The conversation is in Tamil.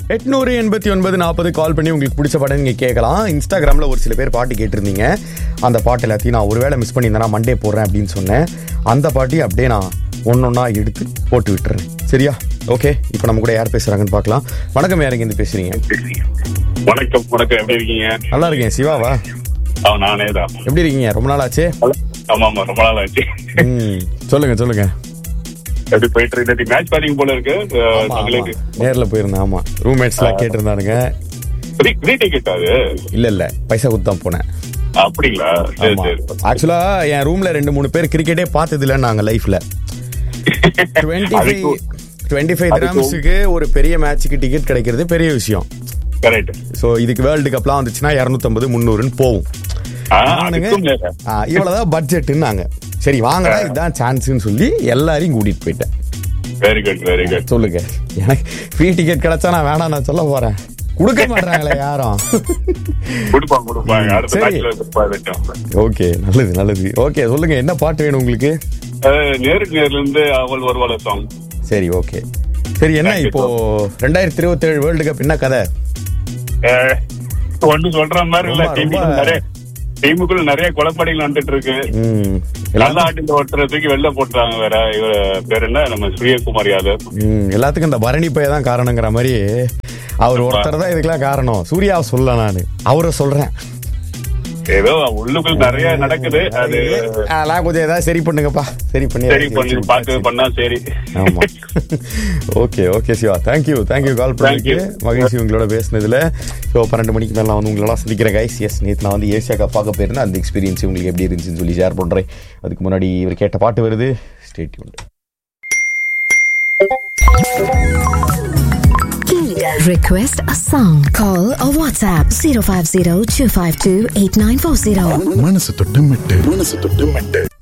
எட்நூறு எண்பத்தி ஒன்பது நாற்பது கால் பண்ணி உங்களுக்கு பிடிச்ச பாடம் நீங்க கேட்கலாம் இன்ஸ்டாகிராம்ல ஒரு சில பேர் பாட்டு கேட்டிருந்தீங்க அந்த பாட்டு எல்லாத்தையும் நான் ஒருவேளை மிஸ் பண்ணியிருந்தேன்னா மண்டே போடுறேன் அப்படின்னு சொன்னேன் அந்த பாட்டி அப்படியே நான் ஒன்னொன்னா எடுத்து போட்டு விட்டுறேன் சரியா ஓகே இப்போ நம்ம கூட யார் பேசுறாங்கன்னு பார்க்கலாம் வணக்கம் யாருங்க இருந்து பேசுறீங்க வணக்கம் வணக்கம் எப்படி இருக்கீங்க நல்லா இருக்கேன் சிவாவா அவன் நானே தான் எப்படி இருக்கீங்க ரொம்ப நாள் ஆச்சு ஆமா ஆமா ரொம்ப நாள் ஆச்சு ம் சொல்லுங்க சொல்லுங்க எப்படி போயிட்டு இருக்கு மேட்ச் பாத்தீங்க போல இருக்கு அஹ், ஆமா, உங்களுக்கு ஆமா. நேர்ல போயிருந்தேன் ஆமா ரூம்மேட்ஸ்லாம் கேட்டிருந்தானுங்க ஃப்ரீ ஃப்ரீ டிக்கெட் அது இல்ல இல்ல பைசா கொடுத்து தான் போனேன் அப்படிங்களா சரி ஆமா சரி ஆக்சுவலா என் ரூம்ல ரெண்டு மூணு பேர் கிரிக்கெட்டே பார்த்தது இல்ல நாங்க லைஃப்ல டுவெண்ட்டி ஃபைவ் அதுக்கு- டுவெண்ட்டி ஃபைவ் அதுக்கு- கிராம்ஸுக்கு ஒரு பெரிய மேட்ச்சுக்கு டிக்கெட் கிடைக்கிறது பெரிய விஷயம் கரெக்ட் ஸோ இதுக்கு வேர்ல்டு கப்லாம் வந்துச்சுன்னா இரநூத்தம்பது முந்நூறுன்னு போகும் நானுங்க அதுக்கும் மேல ஆ, இவ்வளவுதான் பட்ஜெட்டுன்னாங்க சரி வாங்கடா இதுதான் சான்ஸ்னு சொல்லி எல்லாரையும் கூட்டிட்டு போயிட்டேன் வெரி குட் வெரி குட் சொல்லுங்க எனக்கு ஃப்ரீ டிக்கெட் கிடைச்சா நான் வேணாம் நான் சொல்ல போறேன் கொடுக்க மாட்டாங்களே யாரும் கொடுப்பாங்க கொடுப்பாங்க அடுத்த சரி. மேட்ச்ல கொடுப்பாங்க ஓகே நல்லது நல்லது ஓகே சொல்லுங்க என்ன பாட்டு வேணும் உங்களுக்கு நேருக்கு நேர்ல இருந்து அவள் வருவாள சாங் சரி ஓகே சரி என்ன இப்போ ரெண்டாயிரத்தி இருபத்தி ஏழு வேர்ல்டு கப் என்ன கதை ஒண்ணு சொல்ற மாதிரி இல்ல ரொம்ப- டீமுக்குள்ள ரொம்ப- நிறைய டீமுக்குள்ள நிறைய குழப்படிகள் நடந்துட்டு இருக்கு ம் நல்ல எல்லா- ஆட்டில் ஒருத்தரை தூக்கி வெளில போட்டுறாங்க வேற இவர பேர் என்ன நம்ம சூரியகுமார் யாதவ் ம், எல்லாத்துக்கும் இந்த பரணி பைய தான் காரணங்கிற மாதிரி அவர் ஒருத்தர் தான் இதுக்கெல்லாம் காரணம் சூர்யாவை சொல்ல நான் அவரை சொல்றேன் ஏதோ உள்ளுக்குள் நிறைய நடக்குது அது அதெல்லாம் கொஞ்சம் ஏதாவது சரி பண்ணுங்கப்பா சரி பண்ணி சரி பண்ணி பார்த்து பண்ணா சரி ஆமா okay okay Siva thank you thank you call பண்ணிருக்கு you. மகிழ்ச்சி உங்களோட பேசினதுல ஸோ பன்னெண்டு மணிக்கு மேலே நான் வந்து உங்களெல்லாம் சந்திக்கிறேன் கைஸ் எஸ் நேற்று நான் வந்து ஏசியா கப் பார்க்க போயிருந்தேன் அந்த எக்ஸ்பீரியன்ஸ் உங்களுக்கு எப்படி இருந்துச்சுன்னு சொல்லி ஷேர் பண்றேன் அதுக்கு முன்னாடி இவர் கேட்ட பாட்டு வருது ஸ்டேட் உண்டு Request a song. Call or WhatsApp 050 252 8940. மனசு தொட்டு மெட்டு மனசு தொட்டு மெட்டு